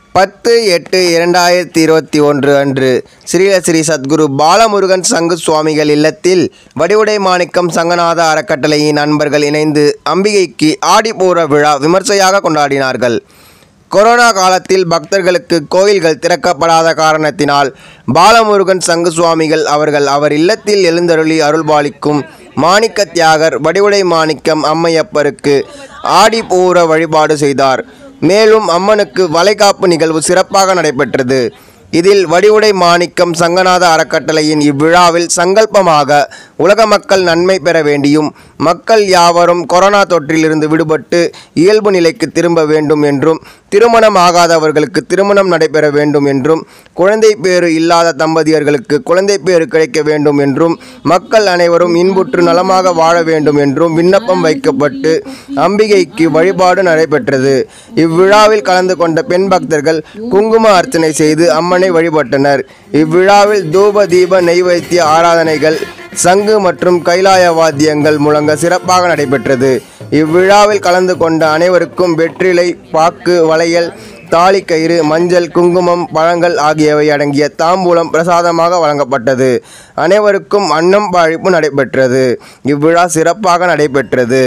பத்து எட்டு இரண்டாயிரத்தி இருபத்தி ஒன்று அன்று ஸ்ரீலஸ்ரீ சத்குரு பாலமுருகன் சங்கு சுவாமிகள் இல்லத்தில் வடிவுடை மாணிக்கம் சங்கநாத அறக்கட்டளையின் நண்பர்கள் இணைந்து அம்பிகைக்கு ஆடிப்பூர விழா விமர்சையாக கொண்டாடினார்கள் கொரோனா காலத்தில் பக்தர்களுக்கு கோயில்கள் திறக்கப்படாத காரணத்தினால் பாலமுருகன் சங்கு சுவாமிகள் அவர்கள் அவர் இல்லத்தில் எழுந்தருளி அருள்பாலிக்கும் மாணிக்க தியாகர் வடிவுடை மாணிக்கம் அம்மையப்பருக்கு ஆடிப்பூர வழிபாடு செய்தார் மேலும் அம்மனுக்கு வளைகாப்பு நிகழ்வு சிறப்பாக நடைபெற்றது இதில் வடிவுடை மாணிக்கம் சங்கநாத அறக்கட்டளையின் இவ்விழாவில் சங்கல்பமாக உலக மக்கள் நன்மை பெற வேண்டியும் மக்கள் யாவரும் கொரோனா தொற்றிலிருந்து விடுபட்டு இயல்பு நிலைக்கு திரும்ப வேண்டும் என்றும் திருமணம் ஆகாதவர்களுக்கு திருமணம் நடைபெற வேண்டும் என்றும் குழந்தை பேறு இல்லாத தம்பதியர்களுக்கு குழந்தை பேறு கிடைக்க வேண்டும் என்றும் மக்கள் அனைவரும் இன்புற்று நலமாக வாழ வேண்டும் என்றும் விண்ணப்பம் வைக்கப்பட்டு அம்பிகைக்கு வழிபாடு நடைபெற்றது இவ்விழாவில் கலந்து கொண்ட பெண் பக்தர்கள் குங்கும அர்ச்சனை செய்து அம்மனை வழிபட்டனர் இவ்விழாவில் தூப தீப நெய்வேத்திய ஆராதனைகள் சங்கு மற்றும் கைலாய வாத்தியங்கள் முழங்க சிறப்பாக நடைபெற்றது இவ்விழாவில் கலந்து கொண்ட அனைவருக்கும் வெற்றிலை பாக்கு வளையல் தாலிக்கயிறு மஞ்சள் குங்குமம் பழங்கள் ஆகியவை அடங்கிய தாம்பூலம் பிரசாதமாக வழங்கப்பட்டது அனைவருக்கும் அன்னம் பழிப்பு நடைபெற்றது இவ்விழா சிறப்பாக நடைபெற்றது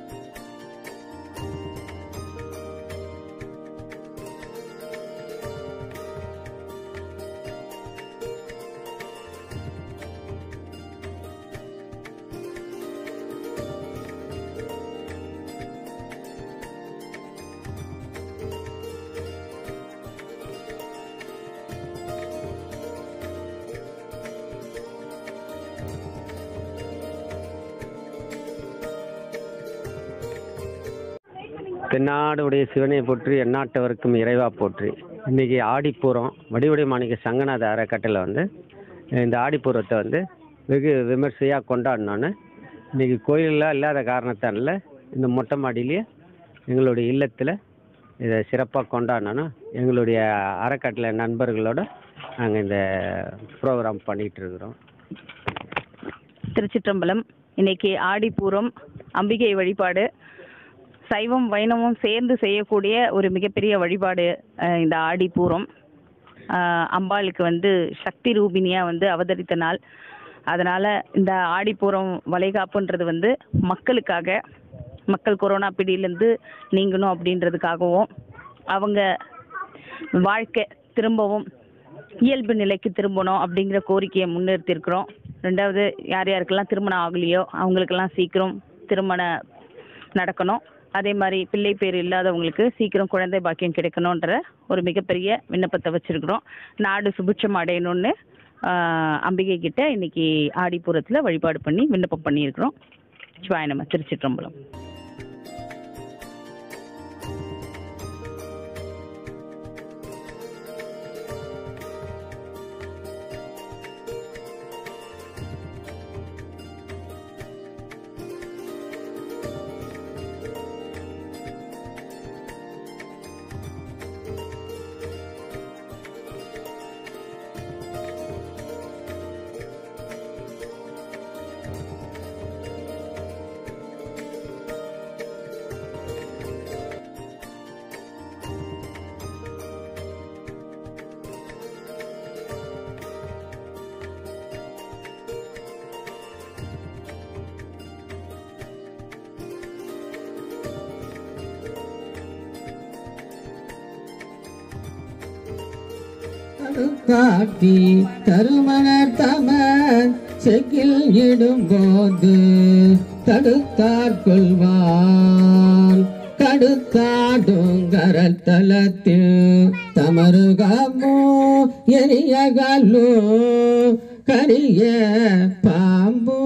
தென்னாடுடைய சிவனை போற்றி எந்நாட்டவருக்கும் இறைவா போற்றி இன்றைக்கி ஆடிப்பூரம் வடிவடை மாணிக்க சங்கநாத அறக்கட்டளை வந்து இந்த ஆடிப்பூரத்தை வந்து வெகு விமர்சையாக கொண்டாடினோன்னு இன்றைக்கி கோயிலெலாம் இல்லாத காரணத்தால் இந்த மொட்டை மாடியிலேயே எங்களுடைய இல்லத்தில் இதை சிறப்பாக கொண்டாடினோன்னு எங்களுடைய அறக்கட்டளை நண்பர்களோட நாங்கள் இந்த ப்ரோக்ராம் பண்ணிகிட்டு இருக்கிறோம் திருச்சிற்றம்பலம் இன்னைக்கு ஆடிப்பூரம் அம்பிகை வழிபாடு சைவம் வைணவம் சேர்ந்து செய்யக்கூடிய ஒரு மிகப்பெரிய வழிபாடு அஹ், இந்த ஆடிப்பூரம் அஹ், அம்பாளுக்கு வந்து சக்தி ரூபினியா வந்து அவதரித்த நாள் அதனால இந்த ஆடிப்பூரம் வளைகாப்புன்றது வந்து மக்களுக்காக மக்கள் கொரோனா பிடியிலேருந்து நீங்கணும் அப்படின்றதுக்காகவும் அவங்க வாழ்க்கை திரும்பவும் இயல்பு நிலைக்கு திரும்பணும் அப்படிங்கிற கோரிக்கையை முன்னிறுத்தியிருக்கிறோம் ரெண்டாவது யார் யாருக்கெல்லாம் திருமணம் ஆகலையோ அவங்களுக்கெல்லாம் சீக்கிரம் திருமணம் நடக்கணும் அதே மாதிரி பிள்ளை பேர் இல்லாதவங்களுக்கு சீக்கிரம் குழந்தை பாக்கியம் கிடைக்கணுன்ற ஒரு மிகப்பெரிய விண்ணப்பத்தை வச்சிருக்கிறோம் நாடு சுபிட்சம் அடையணும்னு ஆஹ், அம்பிகை கிட்ட இன்னைக்கு ஆடிப்பூரத்தில் வழிபாடு பண்ணி விண்ணப்பம் பண்ணியிருக்கிறோம் சிவாய நம்ம திருச்சிற்றம்பலம் காட்டி தருமணர் தமர் செக்கில் இடும்போது தடுத்தார் கொள்வான் தடுத்தாடும் கரத்தலத்தில் தமருகமோ எரியகலோ கரிய பாம்போ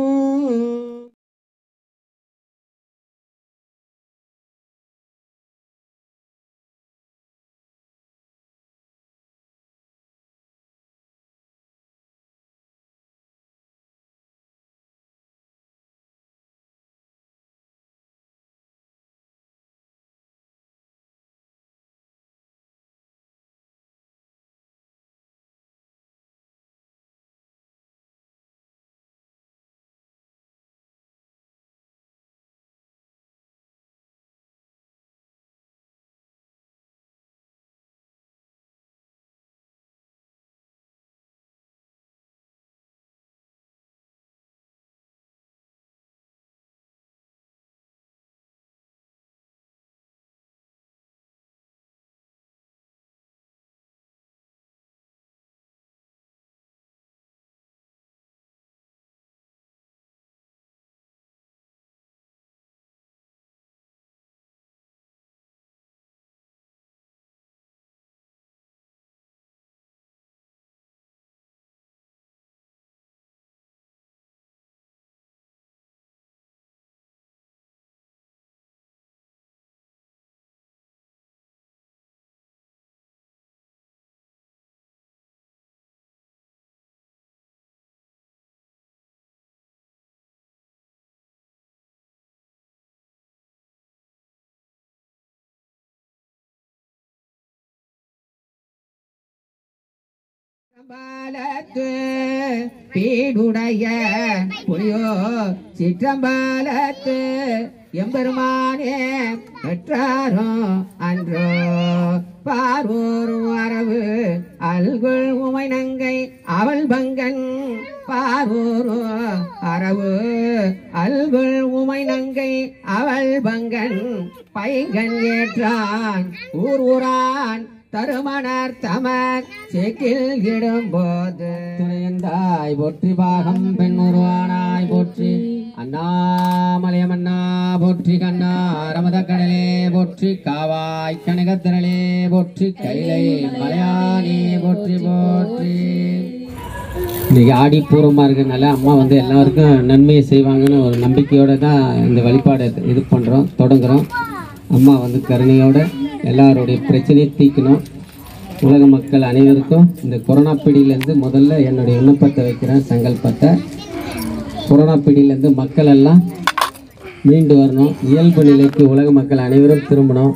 சிற்றம்பலத்து பீடுடைய புலியோ சிற்றம்பலத்து எம்பெருமானே பெற்றாரோ அன்றோ பார்வோர் அரவு அல்குள் உமை நங்கை அவள் பங்கன் பார்வோரோ அரவு அல்குள் உமை நங்கை அவள் பங்கன் பைங்கன் ஏற்றான் ஊர் ஊரான் தருமணர் தமர் செக்கில் இடும்போது துணையந்தாய் போற்றி பாகம் பெண் உருவானாய் போற்றி அண்ணாமலையமன்னா போற்றி கண்ணா ரமத கடலே போற்றி காவாய் கனகத்திரளே போற்றி கைலை மலையானே போற்றி போற்றி இன்னைக்கு ஆடிப்பூர்வமாக இருக்கிறதுனால அம்மா வந்து எல்லாருக்கும் நன்மையை செய்வாங்கன்னு ஒரு நம்பிக்கையோட தான் இந்த வழிபாடை இது பண்ணுறோம் தொடங்குறோம் அம்மா வந்து கருணையோட எல்லாருடைய பிரச்சனையை தீர்க்கணும் உலக மக்கள் அனைவருக்கும் இந்த கொரோனா பிடியிலேருந்து முதல்ல என்னுடைய விண்ணப்பத்தை வைக்கிறேன் சங்கல்பத்தை கொரோனா பிடியிலேருந்து மக்கள் எல்லாம் மீண்டு வரணும் இயல்பு நிலைக்கு உலக மக்கள் அனைவரும் திரும்பணும்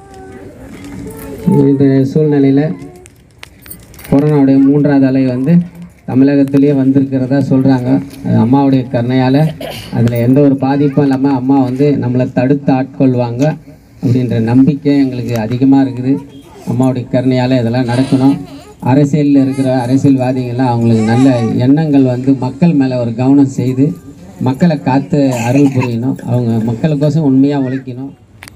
இந்த சூழ்நிலையில் கொரோனாவுடைய மூன்றாவது அலை வந்து தமிழகத்திலேயே வந்திருக்கிறதா சொல்கிறாங்க அது அம்மாவுடைய கருணையால் அதில் எந்த ஒரு பாதிப்பும் இல்லாமல் அம்மா வந்து நம்மளை தடுத்து ஆட்கொள்வாங்க அப்படின்ற நம்பிக்கை எங்களுக்கு அதிகமாக இருக்குது அம்மாவுடைய கருணையால் இதெல்லாம் நடக்கணும் அரசியலில் இருக்கிற அரசியல்வாதிகள்லாம் அவங்களுக்கு நல்ல எண்ணங்கள் வந்து மக்கள் மேலே ஒரு கவனம் செய்து மக்களை காத்து அருள் புரியணும் அவங்க மக்களுக்கோசம் உண்மையாக உழைக்கணும்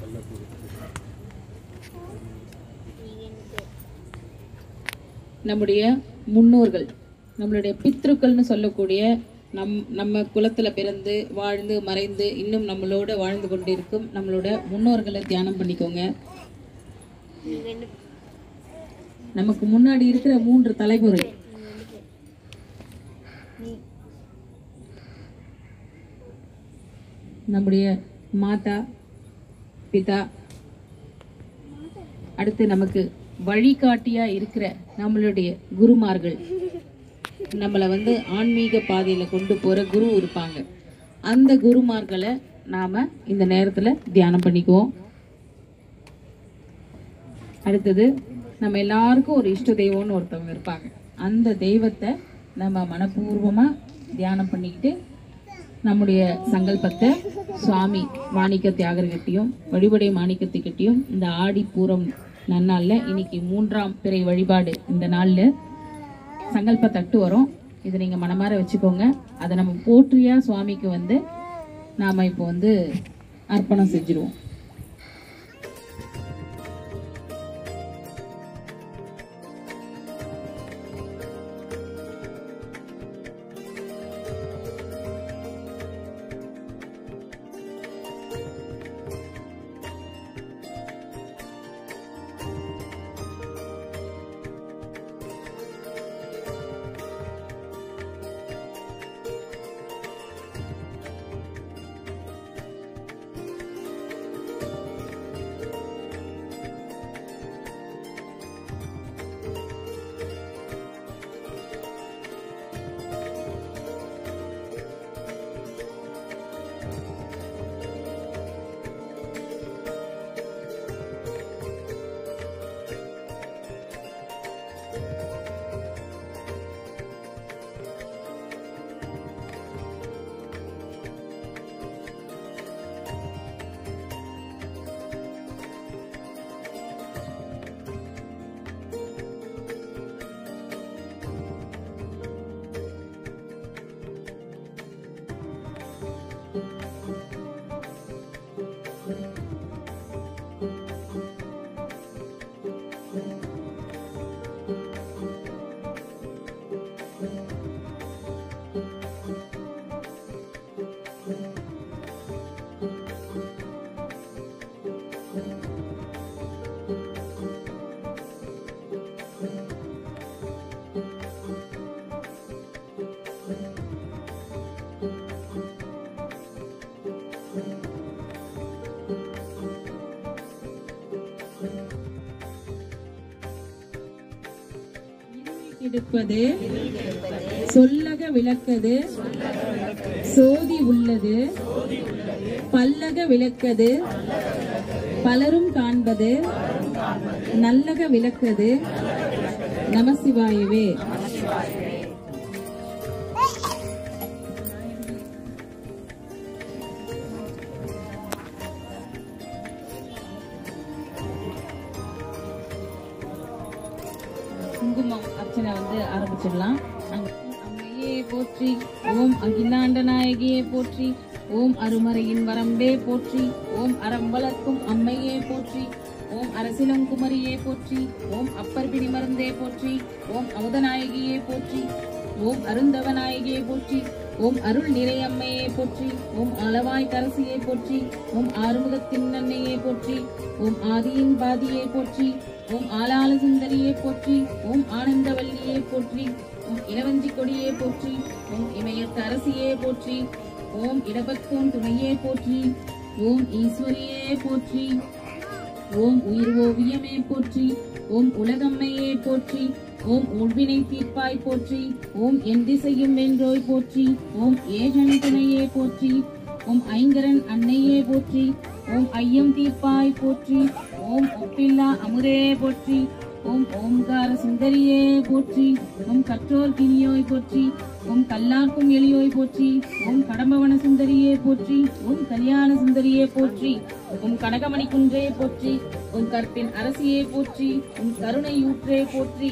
நம்முடைய முன்னோர்கள் நம்மளுடைய பித்ருக்கள்னு சொல்லக்கூடிய நம் நம்ம குலத்துல பிறந்து வாழ்ந்து மறைந்து இன்னும் நம்மளோட வாழ்ந்து கொண்டிருக்கும் நம்மளோட முன்னோர்களை தியானம் பண்ணிக்கோங்க நமக்கு முன்னாடி இருக்கிற மூன்று தலைமுறை நம்முடைய மாதா பிதா அடுத்து நமக்கு வழிகாட்டியா இருக்கிற நம்மளுடைய குருமார்கள் நம்மளை வந்து ஆன்மீக பாதையில கொண்டு போற குரு இருப்பாங்க அந்த குருமார்களை நாம இந்த நேரத்துல தியானம் பண்ணிக்குவோம் அடுத்தது நம்ம எல்லாருக்கும் ஒரு இஷ்ட தெய்வம்னு ஒருத்தவங்க இருப்பாங்க அந்த தெய்வத்தை நம்ம மனப்பூர்வமா தியானம் பண்ணிக்கிட்டு நம்முடைய சங்கல்பத்தை சுவாமி மாணிக்க தியாகர்கிட்டையும் வழிபடை மாணிக்கத்துக்கிட்டையும் இந்த ஆடி பூரம் நன்னாள்ல இன்னைக்கு மூன்றாம் பிறை வழிபாடு இந்த நாள்ல சங்கல்ப தட்டு வரும் இதை நீங்க மனமார வச்சுக்கோங்க அதை நம்ம போற்றியா சுவாமிக்கு வந்து நாம இப்போ வந்து அர்ப்பணம் செஞ்சிருவோம் எடுப்பது சொல்லக விளக்கது சோதி உள்ளது பல்லக விளக்கது பலரும் காண்பது நல்லக விளக்கது நமசிவாயவே நாமம் அர்ச்சனை வந்து ஆரம்பிச்சிடலாம் அங்க- அம்மையே போற்றி ஓம் அகிலாண்ட நாயகியே போற்றி ஓம் அருமறையின் வரம்பே போற்றி ஓம் அறம் வளர்க்கும் அம்மையே போற்றி ஓம் அரசிலங்குமரியே போற்றி ஓம் அப்பர் பிடி மருந்தே போற்றி ஓம் அமுதநாயகியே போற்றி ஓம் அருந்தவநாயகியே போற்றி ஓம் அருள் நிறையம்மையே போற்றி ஓம் அளவாய் கரசியே போற்றி ஓம் ஆறுமுகத்தின் நன்மையே போற்றி ஓம் ஆதியின் பாதியே போற்றி ஓம் ஆலால சுந்தரியே போற்றி ஓம் ஆனந்தவல்லியே போற்றி ஓம் இளவஞ்சி கொடியே போற்றி ஓம் இமயத்து அரசியே போற்றி ஓம் இடபத்தோன் துணையே போற்றி ஓம் ஈஸ்வரியே போற்றி ஓம் உயிர் ஓவியமே போற்றி ஓம் உலகம்மையே போற்றி ஓம் உள்வினை தீர்ப்பாய் போற்றி ஓம் என் திசையும் வென்றோய் போற்றி ஓம் ஏகன் துணையே போற்றி ஓம் ஐங்கரன் அன்னையே போற்றி ஓம் ஐயம் தீர்ப்பாய் போற்றி ஓம் ஒப்பில்லா அமுதே போற்றி ஓம் ஓம்கார சுந்தரியே போற்றி ஓம் கற்றோர் கினியோய் போற்றி ஓம் கல்லார்க்கும் எளியோய் போற்றி ஓம் கடம்பவன சுந்தரியே போற்றி ஓம் கல்யாண சுந்தரியே போற்றி ஓம் கனகமணி குன்றே போற்றி ஓம் கற்பின் அரசியே போற்றி ஓம் கருணை ஊற்றே போற்றி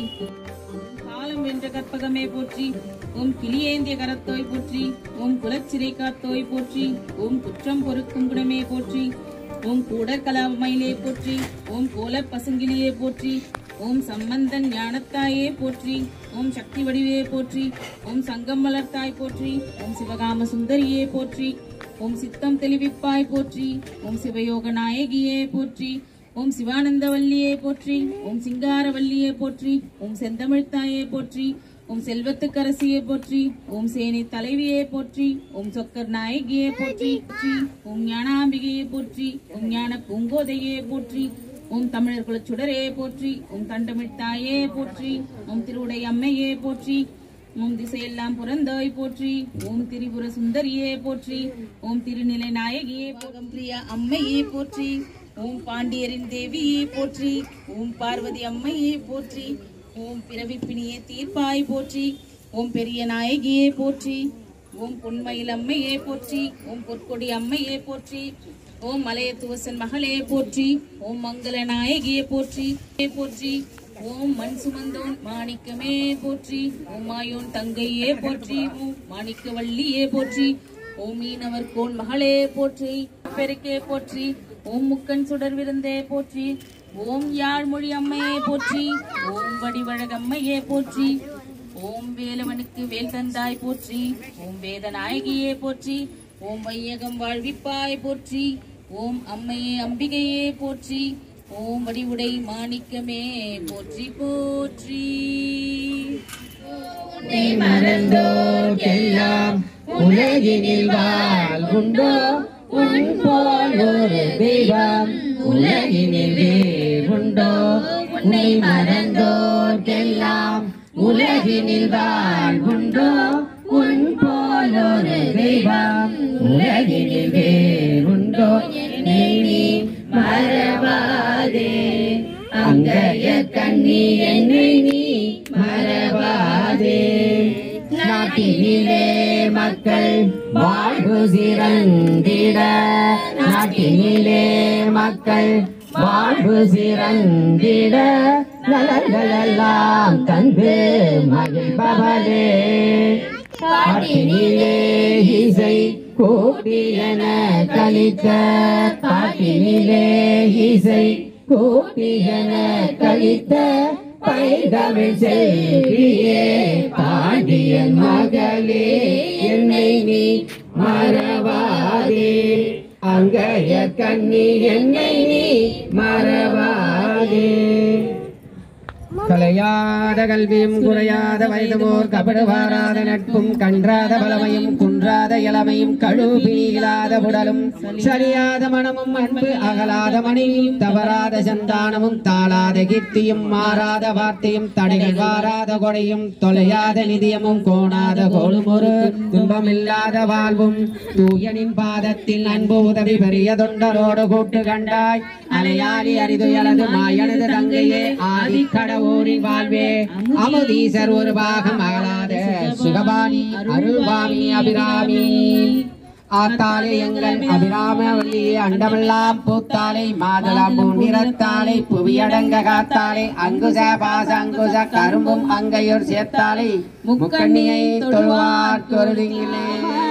காலம் வென்ற கற்பகமே போற்றி ஓம் கிளியேந்திய கரத்தோய் போற்றி ஓம் குலச்சிறை காத்தோய் போற்றி ஓம் குற்றம் பொறுக்கும் குணமே போற்றி ஓம் கூடற்கலாமயிலே போற்றி ஓம் கோல பசுங்கிலியே போற்றி ஓம் சம்பந்தன் ஞானத்தாயே போற்றி ஓம் சக்தி வடிவே போற்றி ஓம் சங்கம் மலர்த்தாய் போற்றி ஓம் சிவகாம சுந்தரியே போற்றி ஓம் சித்தம் தெளிவிப்பாய் போற்றி ஓம் சிவயோக நாயகியே போற்றி ஓம் சிவானந்தவல்லியே போற்றி ஓம் சிங்காரவல்லியே போற்றி ஓம் செந்தமிழ்த்தாயே போற்றி ஓம் செல்வத்துக்கரசியே போற்றி ஓம் சேனி தலைவியே போற்றி ஓம் சொக்கர் நாயகியே போற்றி போற்றி ஓம் ஞானாம்பிகையே போற்றி ஓம் ஞான பூங்கோதையே போற்றி ஓம் தமிழர் குலச் சுடரே போற்றி ஓம் தண்டமிழ்த்தாயே போற்றி ஓம் திருவுடை அம்மையே போற்றி ஓம் திசையெல்லாம் புறந்தோய் போற்றி ஓம் திரிபுர சுந்தரியே போற்றி ஓம் திருநிலை நாயகியே போகம் பிரியா அம்மையே போற்றி ஓம் பாண்டியரின் தேவியே போற்றி ஓம் பார்வதி அம்மையே போற்றி ஓம் பிறவி பிணியே தீர்ப்பாய் போற்றி ஓம் பெரிய நாயகியே போற்றி ஓம் பொன்மயில் அம்மையே போற்றி ஓம் பொற்கொடி அம்மையே போற்றி ஓம் மலையத்துவசன் மகளே போற்றி ஓம் மங்கள நாயகியே போற்றி போற்றி ஓம் மண் சுமந்தோன் மாணிக்கமே போற்றி ஓம் மாயோன் தங்கையே போற்றி ஓம் மாணிக்க வள்ளியே போற்றி ஓம் மீனவர் கோன் மகளே போற்றி பெருக்கே போற்றி ஓம் முக்கன் சுடர் விருந்தே போற்றி ஓம் யாழ்மொழி அம்மையே போற்றி ஓம் வடிவழகம்மையே போற்றி ஓம் வேலவனுக்கு வேல் தந்தாய் போற்றி ஓம் வேத நாயகியே போற்றி ஓம் வையகம் வாழ்விப்பாய் போற்றி ஓம் அம்மையே அம்பிகையே போற்றி ஓம் வடிவுடை மாணிக்கமே போற்றி போற்றி மறந்தோர்க்கெல்லாம் உலகினில் வாழ்வுண்டோ உன் போல் ஒரு தெய்வம் உலகினில் வேறுண்டோ உன்னை மறந்தோர்க்கெல்லாம் உலகினில் வாழ்வுண்டோ உன் போல் ஒரு தெய்வம் உலகினில் வேறுண்டோ என்னை நீ மறவாதே அங்கைய கண்ணி என்னை நீ மறவாதே நாட்டினிலே மக்கள் வாழ்வு சிறந்திட நாட்டினிலே மக்கள் வாழ்வு சிறந்திட நலங்களெல்லாம் தந்து மகிழ்பவரே காட்டினிலே இசை கூட்டியன கழித்த காட்டினிலே இசை கூட்டியன கழித்த பைதமிழ் செல்வியே பாண்டியன் மகளே என்னை நீ மறவாதே அங்கைய கண்ணி என்னை நீ மறவாதே கலையாத கல்வியும் குறையாத வயதுமோர் கபடுவாராத நட்பும் கன்றாத பலமையும் குன்றாத இளமையும் கழுபிணியிலாத உடலும் சரியாத மனமும் அன்பு அகலாத மணியும் தவறாத சந்தானமும் தாளாத கீர்த்தியும் மாறாத வார்த்தையும் தடைகள் வாராத கொடையும் தொலையாத நிதியமும் கோணாத கோளும் ஒரு துன்பமில்லாத வாழ்வும் தூயனின் பாதத்தில் அன்பு உதவி பெரிய தொண்டரோடு கூட்டு கண்டாய் அலையாளி அரிது எனது மாயனது தங்கையே ஆதி கடவுரின் வாழ்வே அமுதீசர் ஒரு பாகம் அகலாத சுகபாணி அருள்வாமி அபிராமி ஆத்தாலே எங்கள் அபிராமவல்லியே அண்டமெல்லாம் பூத்தாலே மாதுளம் நிறத்தாலே புவியடங்க காத்தாலே அங்குச பாச அங்குச கரும்பும் அங்கையோர் சேர்த்தாலே முக்கண்ணியை தொழுவார் கொருளிலே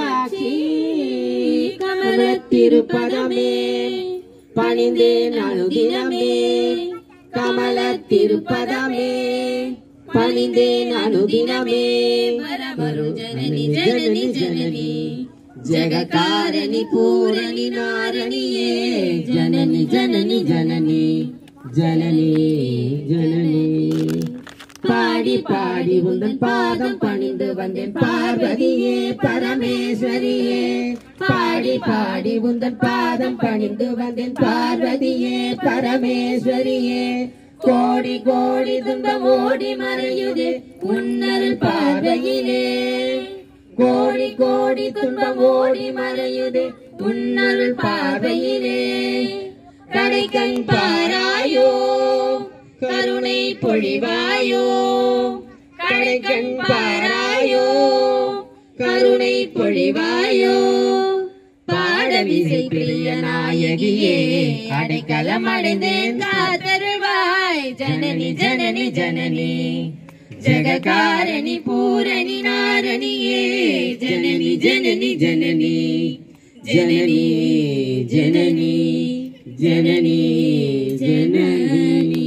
கமலத்திருப்பதமே பணிந்தேன் அனுதினமே கமலத்திருப்பதமே பணிந்தேன் அனுதினமே வரவரு ஜனனி ஜனனி ஜனனி ஜெககாரணி பூரணி நாரணியே ஜனனி ஜனனி ஜனனி ஜனனி ஜனனி பாடி பாடி உந்தன் பாதம் பணிந்து வந்தேன் பார்வதியே பரமேஸ்வரியே பாடி பாடி உந்தன் பாதம் பணிந்து வந்தேன் பார்வதியே பரமேஸ்வரியே கோடி கோடி துன்பம் ஓடி மறையுதே உன்னருள் பார்வையிலே கோடி கோடி துன்பம் ஓடி மறையுதே உன்னருள் பார்வையிலே கடைக்கண் பாராயோ கருணை பொழிவாயோ கடைக்கண் பாராயோ கருணை பொழிவாயோ பாடமிசை பிரிய நாயகியே அடைக்கலம் அடைந்தேன் காத்தருள்வாய் ஜனனி ஜனனி ஜனனி ஜெககாரணி பூரணி நாரணியே ஜனனி ஜனனி ஜனனி ஜனனி ஜனனி ஜனனி ஜனனி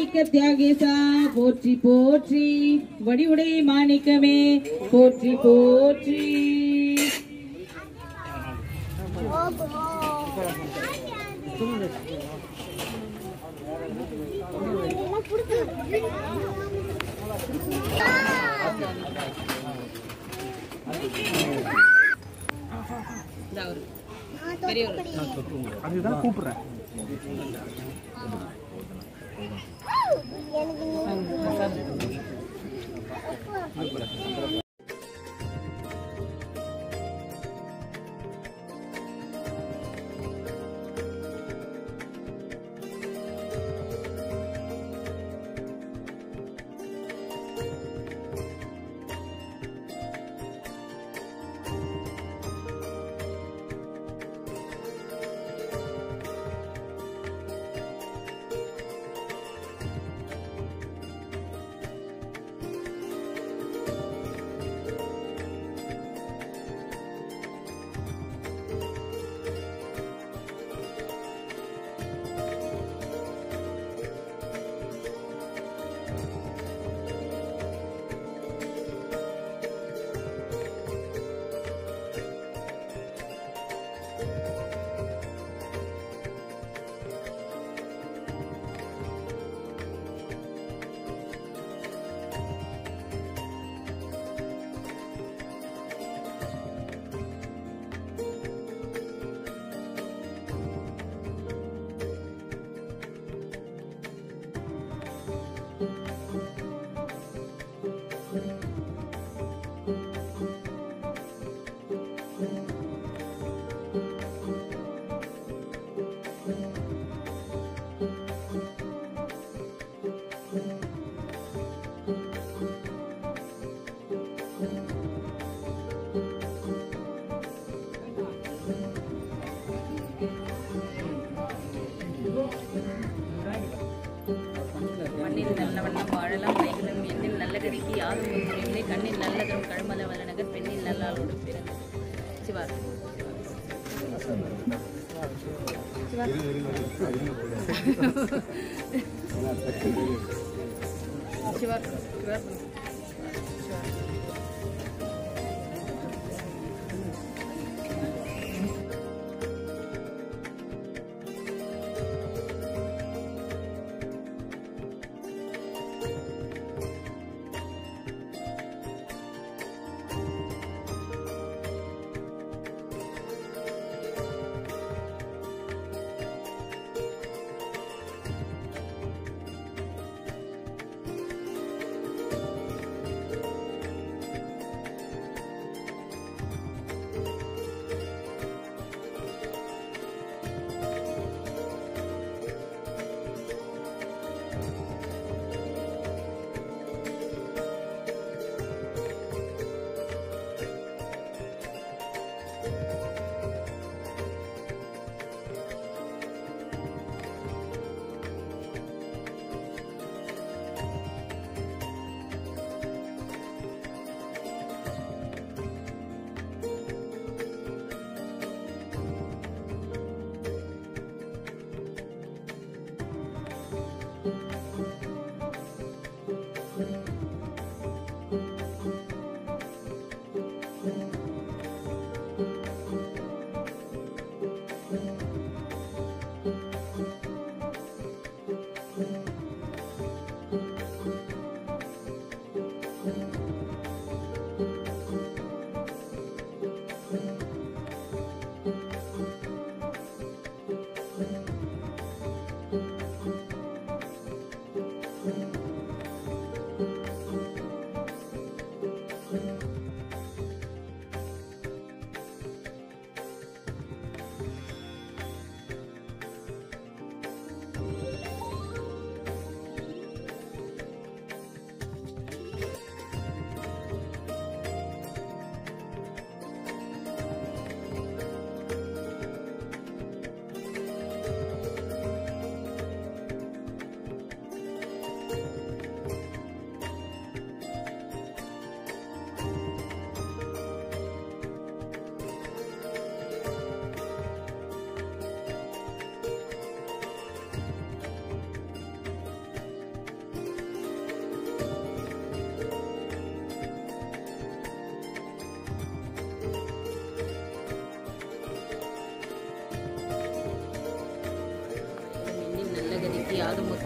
மாணிக்க தியாகேசா போற்றி போற்றி வடிவுடை மாணிக்கமே போற்றி போற்றி மண்ணில் நல்ல வண்ணம் வாழலாம் வைகளும் எண்ணில் நல்ல கதிக்கு யாரும் இல்லை கண்ணில் நல்லதரும் கழுமல வல்லநகர் பெண்ணில் நல்லாளோடு பிறகு சிவா சிவா சிவா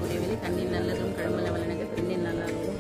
புரியவில்லை கண்ணில் நல்லதும் கழுமல வளனக பெண்ணில் நல்லாளோடும்